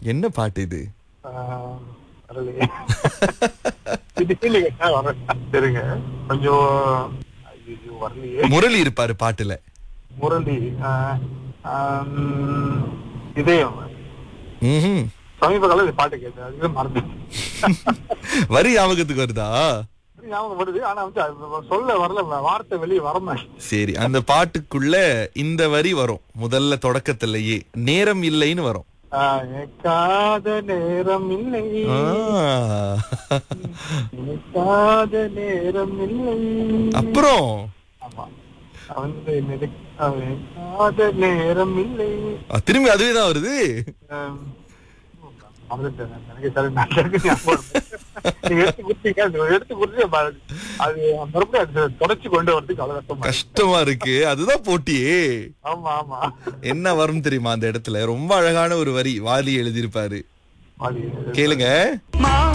என்ன பாட்டு இது ஆஹ், வரலையே திடீர்னு கேட்டா வர சரிங்க கொஞ்சம் ஐயோ வரலையே முரளி இருப்பாரு பாட்டுல முரளி ஆஹ், ஆம், இதயம் ம்ஹும். சமீப காலம் இந்த பாட்டு கேட்டேன் அதுவே மறந்து வரி ஞாபகத்துக்கு வருதா ஞாபகம் வருது ஆனா வந்து அது சொல்ல வரல வார்த்தை வெளியே வரமாட்டேன் சரி அந்த பாட்டுக்குள்ள இந்த வரி வரும் முதல்ல தொடக்கத்திலேயே நேரம் இல்லைன்னு வரும் எனக்காத நேரம் இல்லை ஆ. எனக்காத நேரம் இல்லை அப்புறம் ஆமா வந்து எனக்காத நேரம் இல்லை அ, திரும்பி அதுவே தான் வருது ஆம், மறந்துட்டேன் நான். எனக்கு சரி நான் எனக்கு ஞாபகம் வரல. நீங்க எடுத்து கொடுத்தீங்க அது எடுத்து கொடுத்து ப- அது மறுபடியும் அது தொடச்சு கொண்டு வரதுக்கு அவ்வளவு கஷ்டமா இருக்கு. கஷ்டமா இருக்கு அதுதான் போட்டியே ஆமா ஆமா என்ன வரும் தெரியுமா அந்த இடத்துல ரொம்ப அழகான ஒரு வரி வாலி எழுதியிருப்பாரு அது கேளுங்க மா